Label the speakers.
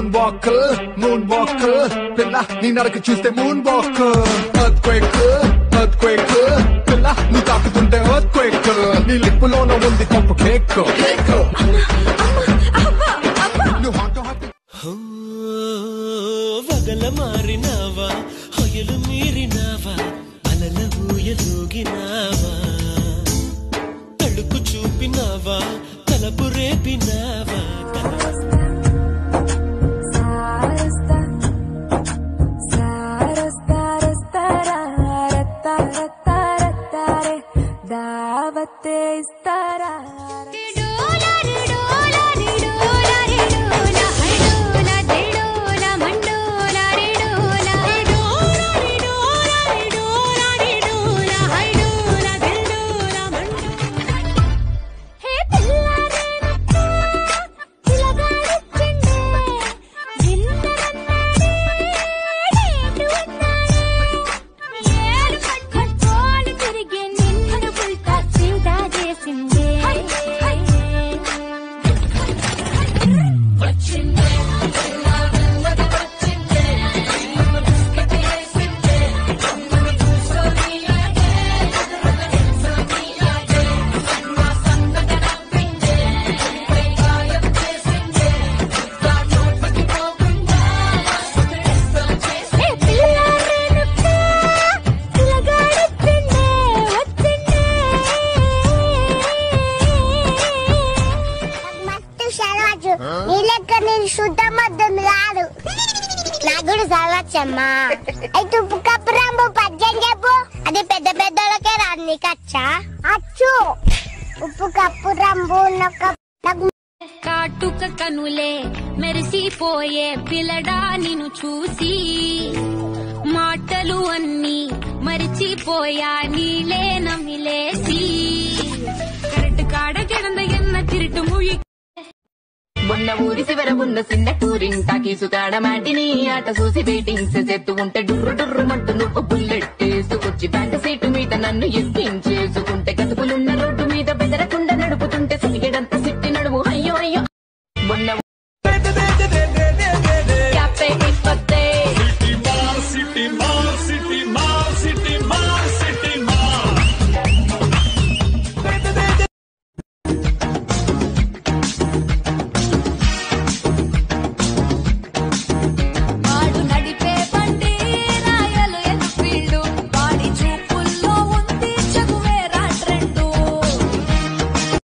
Speaker 1: moon walk moon walk పిల్ల నీ నడక చూస్తే moon walk earthquake earthquake పిల్ల నీ తాకుతుంటే ఎర్త్ క్వేక్ నీ లిప్పులోన ఉంది కొంప కేక్ నువ్వు హాట్ హాట్
Speaker 2: ఓ, వగల మారినావా హొయలు మీరినావా అలల ఊయలూగినావా తడుకు చూపినావా తలపు రేపినావా తల
Speaker 3: దావతే ఇస్తారా
Speaker 4: తిరిగి నిన్ను పుల్టా సీదా చేసిందే ఏ పిల్లారేనుక పిల్లగాడొచ్చిండే వచ్చిండే
Speaker 5: మస్తు సరవచ్చు నీ లెక్క నేను శుద్ధ మద్దం రాదు నాకు కూడా సరవచ్చమ్మా అయితే ఉప్పు కప్పు రంబు పద్యం చెప్పు అది పెద్ద పెద్దోళ్ళకే రాదు నీకు అచ్చా అచ్చు ఉప్పు కప్పు రంబు నాకు నాకు
Speaker 4: కాటుక కనులే మెరిసిపోయే పిల్లడా నిన్ను చూసి మాటలు అన్నీ మరిచిపోయా నీలే నమిలేసి కరెక్ట్ కాడ కిడంద ఎన్న తిరుటు ముయి
Speaker 6: మొన్న ఊరి చివర ఉన్న చిన్న టూరింగ్ టాకీసు కాడ మాటిని ఆట చూసి వెయిటింగ్స్ చేస్తూ ఉంటే డుర్రు డుర్రు మంటూ నువ్వు బుల్లెట్ వేసుకొచ్చి బ్యాక్ సీటు మీద నన్ను ఎక్కించేసుకుంటే కసుపులున్న